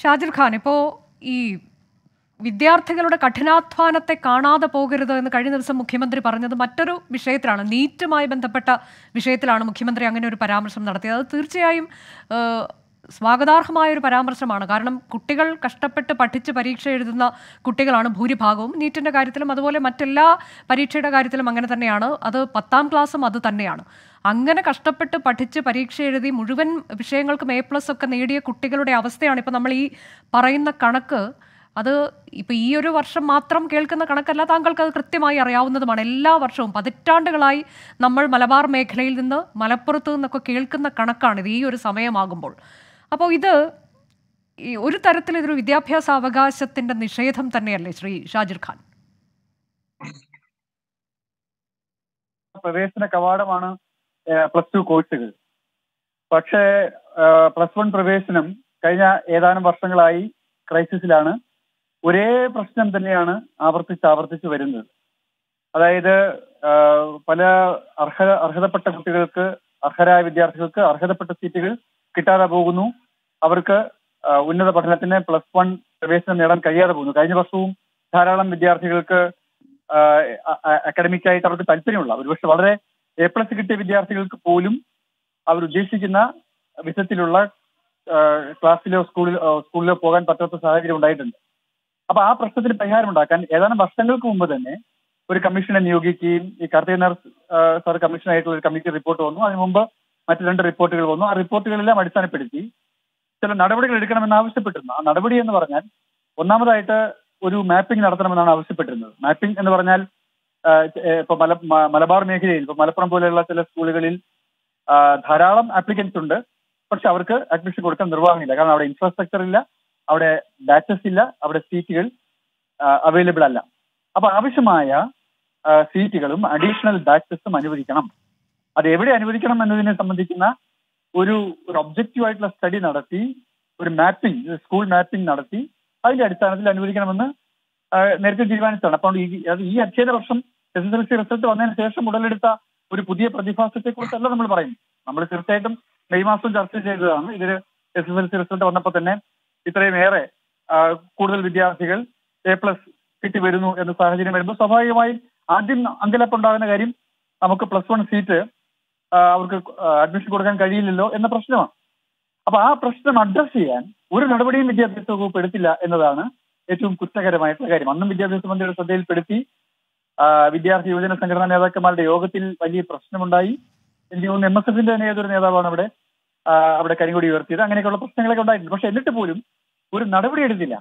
ഷാജിർ ഖാൻ ഇപ്പോൾ ഈ വിദ്യാർത്ഥികളുടെ കഠിനാധ്വാനത്തെ കാണാതെ പോകരുത് എന്ന് കഴിഞ്ഞ ദിവസം മുഖ്യമന്ത്രി പറഞ്ഞത് മറ്റൊരു വിഷയത്തിലാണ് നീറ്റുമായി ബന്ധപ്പെട്ട വിഷയത്തിലാണ് മുഖ്യമന്ത്രി അങ്ങനെ ഒരു പരാമർശം നടത്തിയത് അത് തീർച്ചയായും ഏഹ്, സ്വാഗതാർഹമായ ഒരു പരാമർശമാണ് കാരണം കുട്ടികൾ കഷ്ടപ്പെട്ട് പഠിച്ച് പരീക്ഷ എഴുതുന്ന കുട്ടികളാണ് ഭൂരിഭാഗവും നീറ്റിൻ്റെ കാര്യത്തിലും അതുപോലെ മറ്റെല്ലാ പരീക്ഷയുടെ കാര്യത്തിലും അങ്ങനെ തന്നെയാണ് അത് പത്താം ക്ലാസ്സും അത് തന്നെയാണ് അങ്ങനെ കഷ്ടപ്പെട്ട് പഠിച്ച് പരീക്ഷ എഴുതി മുഴുവൻ വിഷയങ്ങൾക്കും എ പ്ലസ് ഒക്കെ നേടിയ കുട്ടികളുടെ അവസ്ഥയാണ് ഇപ്പം നമ്മൾ ഈ പറയുന്ന കണക്ക് അത് ഇപ്പം ഈ ഒരു വർഷം മാത്രം കേൾക്കുന്ന കണക്കല്ല താങ്കൾക്ക് അത് കൃത്യമായി അറിയാവുന്നതുമാണ് എല്ലാ വർഷവും പതിറ്റാണ്ടുകളായി നമ്മൾ മലബാർ മേഖലയിൽ നിന്ന് മലപ്പുറത്ത് നിന്നൊക്കെ കേൾക്കുന്ന കണക്കാണിത് ഈ ഒരു സമയമാകുമ്പോൾ അപ്പോൾ ഇത് ഈ ഒരു തരത്തിൽ ഇതൊരു വിദ്യാഭ്യാസ അവകാശത്തിന്റെ നിഷേധം തന്നെയല്ലേ ശ്രീ ഷാജിർ ഖാൻ പ്രവേശന കവാടമാണ് പ്ലസ് ടു കോഴ്സുകൾ പക്ഷേ പ്ലസ് വൺ പ്രവേശനം കഴിഞ്ഞ ഏതാനും വർഷങ്ങളായി ക്രൈസിസിലാണ് ഒരേ പ്രശ്നം തന്നെയാണ് ആവർത്തിച്ച് ആവർത്തിച്ച് വരുന്നത് അതായത് ആ, പല അർഹ അർഹതപ്പെട്ട കുട്ടികൾക്ക് അർഹരായ വിദ്യാർത്ഥികൾക്ക് അർഹതപ്പെട്ട സീറ്റുകൾ കിട്ടാതെ പോകുന്നു അവർക്ക് ആ, ഉന്നത പഠനത്തിന് പ്ലസ് വൺ പ്രവേശനം നേടാൻ കഴിയാതെ പോകുന്നു കഴിഞ്ഞ വർഷവും ധാരാളം വിദ്യാർത്ഥികൾക്ക് അക്കാഡമിക് ആയിട്ട് അവർക്ക് താല്പര്യമുള്ള ഒരുപക്ഷെ വളരെ എ പ്ലസ് കിട്ടിയ വിദ്യാർത്ഥികൾക്ക് പോലും അവർ ഉദ്ദേശിക്കുന്ന വിധത്തിലുള്ള ആ, ക്ലാസ്സിലോ സ്കൂളിലോ സ്കൂളിലോ പോകാൻ പറ്റാത്ത സാഹചര്യം ഉണ്ടായിട്ടുണ്ട് അപ്പൊ ആ പ്രശ്നത്തിന് പരിഹാരം ഉണ്ടാക്കാൻ ഏതാനും വർഷങ്ങൾക്ക് മുമ്പ് തന്നെ ഒരു കമ്മീഷനെ നിയോഗിക്കുകയും ഈ കാർത്തികനാർ സാർ കമ്മീഷനായിട്ടുള്ള ഒരു കമ്മിറ്റി റിപ്പോർട്ട് വന്നു അതിനു മുമ്പ് മറ്റു രണ്ട് റിപ്പോർട്ടുകൾ വന്നു ആ റിപ്പോർട്ടുകളെല്ലാം അടിസ്ഥാനപ്പെടുത്തി ചില നടപടികൾ എടുക്കണമെന്ന് ആവശ്യപ്പെട്ടിരുന്നു ആ നടപടി എന്ന് പറഞ്ഞാൽ ഒന്നാമതായിട്ട് ഒരു മാപ്പിംഗ് നടത്തണമെന്നാണ് ആവശ്യപ്പെട്ടിരുന്നത് മാപ്പിംഗ് എന്ന് പറഞ്ഞാൽ ആ, ഏ, ഇപ്പൊ മല മ- മലബാർ മേഖലയിൽ ഇപ്പൊ മലപ്പുറം പോലെയുള്ള ചില സ്കൂളുകളിൽ ആ, ധാരാളം ആപ്ലിക്കൻസ് ഉണ്ട് പക്ഷെ അവർക്ക് അഡ്മിഷൻ കൊടുക്കാൻ നിർവാഹമില്ല കാരണം അവിടെ ഇൻഫ്രാസ്ട്രക്ചർ ഇല്ല അവിടെ ബാച്ചസ് ഇല്ല അവിടെ സീറ്റുകൾ അവൈലബിൾ അല്ല അപ്പൊ ആവശ്യമായ ആ, സീറ്റുകളും അഡീഷണൽ ബാച്ചസും അനുവദിക്കണം അത് എവിടെ അനുവദിക്കണം എന്നതിനെ സംബന്ധിക്കുന്ന ഒരു ഒരു ഒബ്ജക്റ്റീവ് ആയിട്ടുള്ള സ്റ്റഡി നടത്തി ഒരു മാപ്പിംഗ് സ്കൂൾ മാപ്പിംഗ് നടത്തി അതിന്റെ അടിസ്ഥാനത്തിൽ അനുവദിക്കണമെന്ന് ആ, നേരത്തെ തീരുമാനിച്ചതാണ് അപ്പോൾ ഈ അത് ഈ അധ്യയന വർഷം S S L C result വന്നതിന് ശേഷം ഉടലെടുത്ത ഒരു പുതിയ പ്രതിഭാസത്തെ കുറിച്ചല്ല നമ്മൾ പറയുന്നു നമ്മൾ തീർച്ചയായിട്ടും മെയ് മാസം ചർച്ച ചെയ്തതാണ് ഇതിൽ S S L C result വന്നപ്പോൾ തന്നെ ഇത്രയും ഏറെ ആ, കൂടുതൽ വിദ്യാർത്ഥികൾ എ പ്ലസ് കിട്ടി വരുന്നു എന്ന സാഹചര്യം വരുമ്പോൾ സ്വാഭാവികമായും ആദ്യം അങ്കലപ്പുണ്ടാകുന്ന കാര്യം നമുക്ക് പ്ലസ് വൺ സീറ്റ് ആ, അവർക്ക് അഡ്മിഷൻ കൊടുക്കാൻ കഴിയില്ലല്ലോ എന്ന പ്രശ്നമാണ് അപ്പൊ ആ പ്രശ്നം അഡ്രസ് ചെയ്യാൻ ഒരു നടപടിയും വിദ്യാഭ്യാസ വകുപ്പ് എടുത്തില്ല എന്നതാണ് ഏറ്റവും കുറ്റകരമായിട്ടുള്ള കാര്യം അന്നും വിദ്യാഭ്യാസ മന്ത്രിയുടെ ശ്രദ്ധയിൽപ്പെടുത്തി ആ, വിദ്യാർത്ഥി യുവജന സംഘടനാ നേതാക്കന്മാരുടെ യോഗത്തിൽ വലിയ പ്രശ്നമുണ്ടായി എനിക്ക് തോന്നുന്നു എം എസ് എഫിന്റെ തന്നെ ഏതൊരു നേതാവാണ് അവിടെ ആ, അവിടെ കരിങ്കൊടി ഉയർത്തിയത് അങ്ങനെയൊക്കെയുള്ള പ്രശ്നങ്ങളൊക്കെ ഉണ്ടായിട്ടുണ്ട് പക്ഷെ എന്നിട്ട് പോലും ഒരു നടപടി എടുത്തില്ല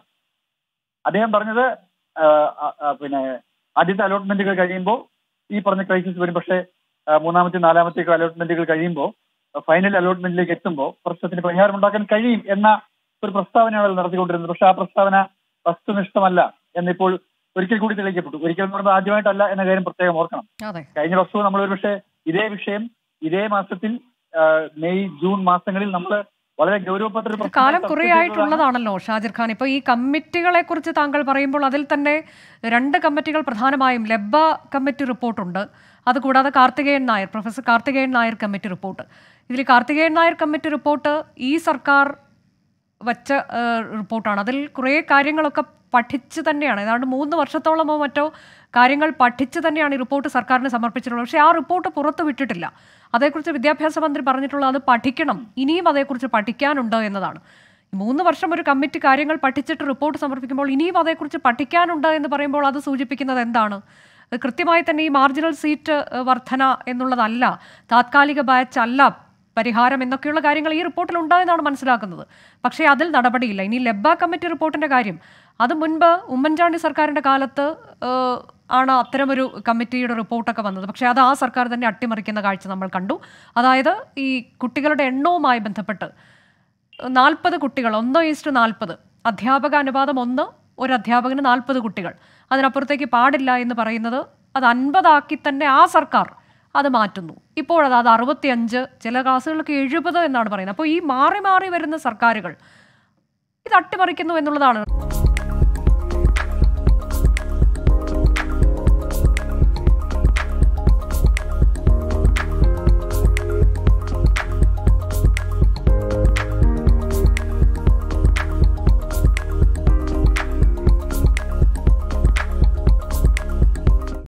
അദ്ദേഹം പറഞ്ഞത് ആ, ആ, ആ, പിന്നെ ആദ്യത്തെ അലോട്ട്മെന്റുകൾ കഴിയുമ്പോൾ ഈ പറഞ്ഞ ക്രൈസിസ് വരും പക്ഷേ ആ, മൂന്നാമത്തെ നാലാമത്തെ അലോട്ട്മെന്റുകൾ കഴിയുമ്പോൾ ഫൈനൽ അലോട്ട്മെന്റിലേക്ക് എത്തുമ്പോൾ പ്രശ്നത്തിന് പരിഹാരം ഉണ്ടാക്കാൻ കഴിയും എന്ന ഒരു പ്രസ്താവനയാണ് അവർ നടത്തിക്കൊണ്ടിരുന്നത് പക്ഷെ ആ പ്രസ്താവന വസ്തുനിഷ്ഠമല്ല എന്നിപ്പോൾ ഒരിക്കൽ കൂടി തെളിയിക്കപ്പെട്ടു ഒരിക്കൽ എന്ന് പറയുമ്പോൾ ആദ്യമായിട്ടല്ല എന്ന കാര്യം പ്രത്യേകം ഓർക്കണം അതെ കഴിഞ്ഞ വർഷവും നമ്മൾ ഒരു പക്ഷേ ഇതേ വിഷയം ഇതേ മാസത്തിൽ ആ, മെയ് ജൂൺ മാസങ്ങളിൽ നമ്മൾ വളരെ ഗൗരവപ്പെട്ട ഒരു ഇത് പ്രശ്നം കാലം ചർച്ച കുറേ ചെയ്തതാണ്. ആയിട്ടുള്ളതാണല്ലോ ഷാജിർ ഖാൻ ഇപ്പോൾ ഈ കമ്മിറ്റികളെ കുറിച്ച് താങ്കൾ പറയുമ്പോൾ അതിൽ തന്നെ രണ്ട് കമ്മിറ്റികൾ പ്രധാനമായും ലെബ കമ്മിറ്റി റിപ്പോർട്ടുണ്ട് അതുകൂടാതെ Karthikeyan Nair professor Karthikeyan Nair committee report ഇതിൽ കാർത്തികേയൻ നായർ കമ്മിറ്റി റിപ്പോർട്ട് ഈ സർക്കാർ വച്ച ഏഹ്, റിപ്പോർട്ടാണ് അതിൽ കുറേ കാര്യങ്ങളൊക്കെ പഠിച്ച് തന്നെയാണ് ഏതാണ്ട് മൂന്ന് വർഷത്തോളമോ മറ്റോ കാര്യങ്ങൾ പഠിച്ച് തന്നെയാണ് ഈ റിപ്പോർട്ട് സർക്കാരിന് സമർപ്പിച്ചിട്ടുള്ളത് പക്ഷേ ആ റിപ്പോർട്ട് പുറത്തു വിട്ടിട്ടില്ല അതേക്കുറിച്ച് വിദ്യാഭ്യാസ മന്ത്രി പറഞ്ഞിട്ടുള്ളത് അത് പഠിക്കണം ഇനിയും അതേക്കുറിച്ച് പഠിക്കാനുണ്ട് എന്നതാണ് ഈ മൂന്ന് വർഷം ഒരു കമ്മിറ്റി കാര്യങ്ങൾ പഠിച്ചിട്ട് റിപ്പോർട്ട് സമർപ്പിക്കുമ്പോൾ ഇനിയും അതേക്കുറിച്ച് പഠിക്കാനുണ്ട് എന്ന് പറയുമ്പോൾ അത് സൂചിപ്പിക്കുന്നത് എന്താണ് അത് കൃത്യമായി തന്നെ ഈ മാർജിനൽ സീറ്റ് ഏഹ്, വർധന എന്നുള്ളതല്ല താത്കാലിക ബാച്ച് അല്ല പരിഹാരം എന്നൊക്കെയുള്ള കാര്യങ്ങൾ ഈ റിപ്പോർട്ടിൽ ഉണ്ടായെന്നാണ് മനസ്സിലാക്കുന്നത് പക്ഷേ അതിൽ നടപടിയില്ല ഇനി ലെബ കമ്മിറ്റി റിപ്പോർട്ടിന്റെ കാര്യം അത് മുൻപ് ഉമ്മൻചാണ്ടി സർക്കാരിന്റെ കാലത്ത് ഏഹ്, ആണ് അത്തരമൊരു കമ്മിറ്റിയുടെ റിപ്പോർട്ടൊക്കെ വന്നത് പക്ഷേ അത് ആ സർക്കാർ തന്നെ അട്ടിമറിക്കുന്ന കാഴ്ച നമ്മൾ കണ്ടു അതായത് ഈ കുട്ടികളുടെ എണ്ണവുമായി ബന്ധപ്പെട്ട് നാൽപ്പത് കുട്ടികൾ ഒന്ന് ഈസ്റ്റ് നാൽപ്പത് അധ്യാപക അനുപാതം ഒന്ന് ഒരു അധ്യാപകന് നാൽപ്പത് കുട്ടികൾ അതിനപ്പുറത്തേക്ക് പാടില്ല എന്ന് പറയുന്നത് അത് അൻപതാക്കി തന്നെ ആ സർക്കാർ അത് മാറ്റുന്നു ഇപ്പോഴത് അത് അറുപത്തിയഞ്ച് ചില ക്ലാസ്സുകൾക്ക് എഴുപത് എന്നാണ് പറയുന്നത് അപ്പോൾ ഈ മാറി മാറി വരുന്ന സർക്കാരുകൾ ഇത് അട്ടിമറിക്കുന്നു എന്നുള്ളതാണ്